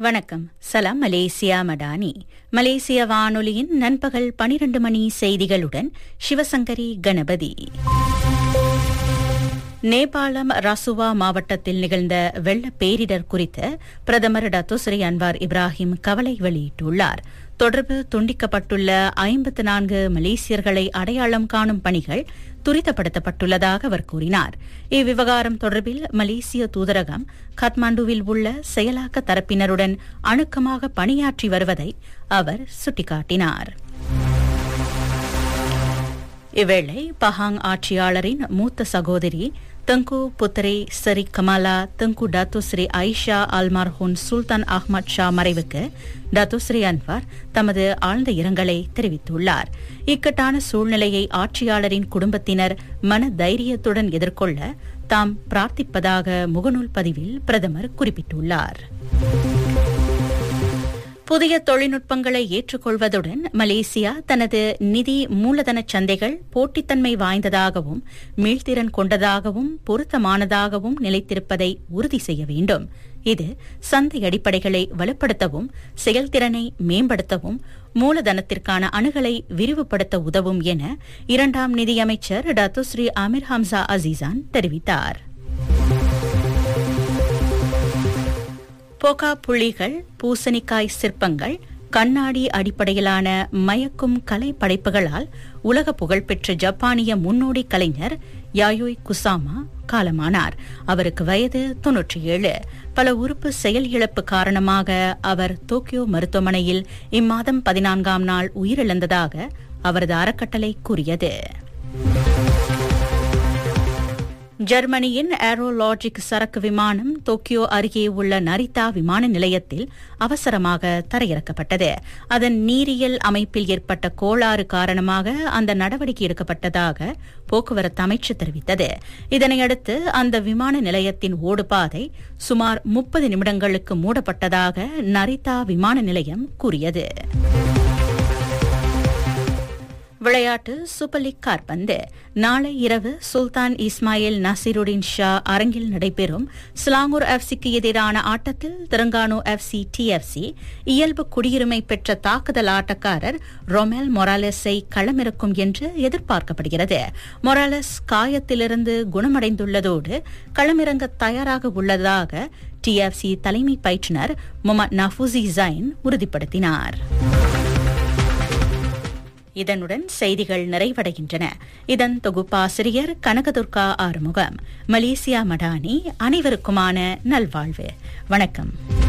வணக்கம் சலாம் மலேசியா மடானி மலேசிய வானொலியின் நண்பகல் பனிரண்டு மணி செய்திகளுடன் சிவசங்கரி கணபதி நேபாளம் ரசுவா மாவட்டத்தில் நிகழ்ந்த வெள்ள பேரிடர் குறித்து பிரதமர் டத்துஸ்ரீ அன்வார் இப்ராஹிம் கவலை வெளியிட்டுள்ளார் தொடர்பு துண்டிக்கப்பட்டுள்ள ஐம்பத்து நான்கு மலேசியர்களை அடையாளம் காணும் பணிகள் துரிதப்படுத்தப்பட்டுள்ளதாக அவர் கூறினார் இவ்விவகாரம் தொடர்பில் மலேசிய தூதரகம் காத்மாண்டுவில் உள்ள செயலாக்க தரப்பினருடன் அணுக்கமாக பணியாற்றி வருவதை அவர் சுட்டிக்காட்டினார் இவ்வேளை பஹாங் ஆட்சியாளரின் மூத்த சகோதரி தங்கு புத்தரே சரி கமாலா தங்கு டாத்துஸ்ரீ ஐஷா அல்மார்ஹூன் சுல்தான் அஹ்மத் ஷா மறைவுக்கு டாத்துஸ்ரீ அன்வார் தமது ஆழ்ந்த இரங்கலை தெரிவித்துள்ளார் இக்கட்டான சூழ்நிலையை ஆட்சியாளரின் குடும்பத்தினர் மன தைரியத்துடன் எதிர்கொள்ள தாம் பிரார்த்திப்பதாக முகநூல் பதிவில் பிரதமர் குறிப்பிட்டுள்ளார் புதிய தொழில்நுட்பங்களை ஏற்றுக்கொள்வதுடன் மலேசியா தனது நிதி மூலதன சந்தைகள் போட்டித்தன்மை வாய்ந்ததாகவும் மீள்திறன் கொண்டதாகவும் பொருத்தமானதாகவும் நிலைத்திருப்பதை உறுதி செய்ய வேண்டும் இது சந்தை அடிப்படைகளை வலுப்படுத்தவும் செயல்திறனை மேம்படுத்தவும் மூலதனத்திற்கான அணுகலை விரிவுபடுத்த உதவும் என இரண்டாம் நிதியமைச்சர் டத்துஸ்ரீ அமீர் ஹம்சா அசீசான் தெரிவித்தார் போகா புள்ளிகள் பூசணிக்காய் சிற்பங்கள் கண்ணாடி அடிப்படையிலான மயக்கும் கலை படைப்புகளால் உலக புகழ்பெற்ற ஜப்பானிய முன்னோடி கலைஞர் யாயோய் குசாமா காலமானார் அவருக்கு வயது தொன்னூற்றி ஏழு பல உறுப்பு செயல் இழப்பு காரணமாக அவர் டோக்கியோ மருத்துவமனையில் இம்மாதம் பதினான்காம் நாள் உயிரிழந்ததாக அவரது அறக்கட்டளை கூறியது ஜெர்மனியின் ஏரோலாஜிக் சரக்கு விமானம் டோக்கியோ அருகே உள்ள நரிதா விமான நிலையத்தில் அவசரமாக தரையிறக்கப்பட்டது அதன் நீரியல் அமைப்பில் ஏற்பட்ட கோளாறு காரணமாக அந்த நடவடிக்கை எடுக்கப்பட்டதாக போக்குவரத்து அமைச்சு தெரிவித்தது இதனையடுத்து அந்த விமான நிலையத்தின் ஓடுபாதை சுமார் முப்பது நிமிடங்களுக்கு மூடப்பட்டதாக நரிதா விமான நிலையம் கூறியது விளையாட்டு சூப்பர் லீக் கார்பந்து நாளை இரவு சுல்தான் இஸ்மாயில் நசீருடின் ஷா அரங்கில் நடைபெறும் ஸ்லாங்கூர் எஃப்சிக்கு எதிரான ஆட்டத்தில் தெலுங்கானு எஃப்சி டிஎஃப்சி இயல்பு குடியுரிமை பெற்ற தாக்குதல் ஆட்டக்காரர் ரொமெல் மொராலஸை களமிறக்கும் என்று எதிர்பார்க்கப்படுகிறது மொராலஸ் காயத்திலிருந்து குணமடைந்துள்ளதோடு களமிறங்க தயாராக உள்ளதாக டிஎஃப்சி தலைமை பயிற்றுநர் முகமது நஃபூசி ஜைன் உறுதிப்படுத்தினார் இதனுடன் செய்திகள் நிறைவடைகின்றன இதன் தொகுப்பாசிரியர் கனகதுர்கா ஆறுமுகம் மலேசியா மடானி அனைவருக்குமான நல்வாழ்வு வணக்கம்